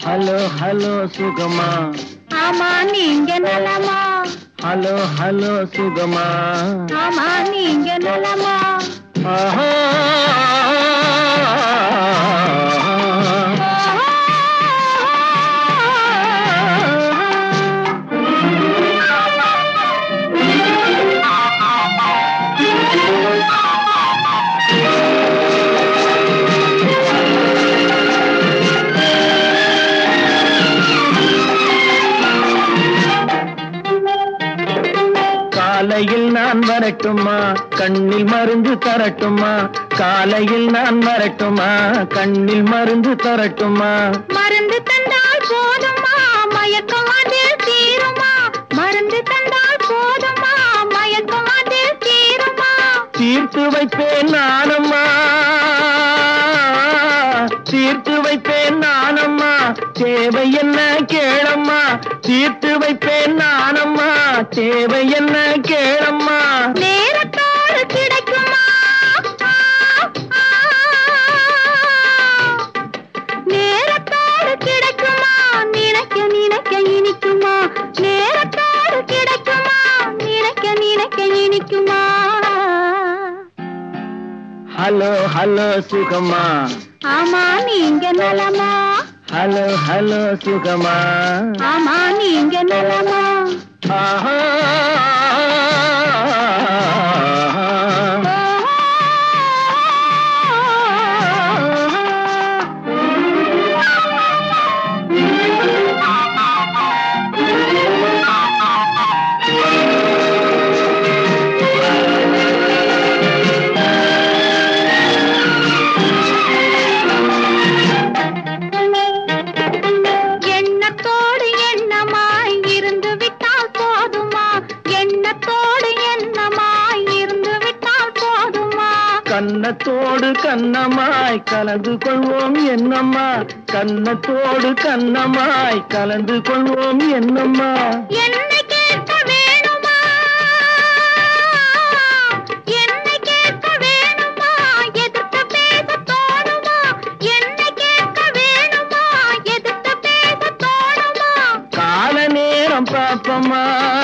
Hello hello சுகமா ஆமா நீங்க நலமா ஹலோ ஹலோ சுகமா ஆமா நீங்க நலமா ஆஹா. காலையில் நான் வரட்டுமா கண்ணில் மருந்து தரட்டுமா காலையில் நான் வரட்டுமா கண்ணில் மருந்து தரட்டுமா மருந்து தந்தால் போதுமா மயக்கம் அதில் தீருமா மருந்து தந்தால் போதுமா மயக்கம் அதில் தீருமா தீர்த்து வைப்பேன் நானம்மா தீர்த்து வைப்பேன் நானம்மா தேவை என்ன கேளம்மா தீர்த்து வைப்பேன் நானம்மா தேவை என்ன கேளம்மா நேரத்தோடு கிடைக்குமா நேரத்தோடு கிடைக்குமா நினைக்க நினைக்க இனிக்குமா நேரத்தோடு கிடைக்குமா நினைக்க நினைக்க இனிக்குமா ஹலோ ஹலோ சுகமா ஆமா நீங்க நலமா ஹலோ ஹலோ சுகமா ஆமா நீங்க நலமா ஆஹா எண்ணத்தோடு எண்ணமாய் இருந்து விட்டால் போதுமா எண்ணத்தோடு எண்ணமாய் இருந்து விட்டால் போதுமா கன்னத்தோடு கன்னமாய் கலந்து கொள்வோம் என்னம்மா கன்னத்தோடு கன்னமாய் கலந்து கொள்வோம் என்னம்மா என்னை கேட்க வேணுமா என்னை கேட்க வேணுமா எதிர்த்து பேச தோணுமா என்னை கேட்க வேணுமா எதிர்த்து பேச தோணுமா கால நேரம் பாப்பம்மா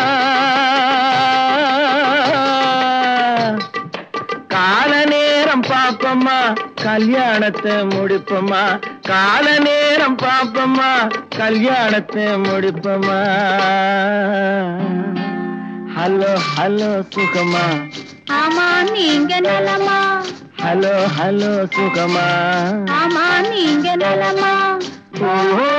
கால நேரம் பாப்பம்மா கல்யாணத்தை முடிப்பம்மா கால நேரம் பாப்பம்மா கல்யாணத்தை முடிப்பம்மா ஹலோ ஹலோ சுகமா ஆமா நீங்க நலமா ஹலோ ஹலோ சுகமா ஆமா நீங்க நலமா ஓ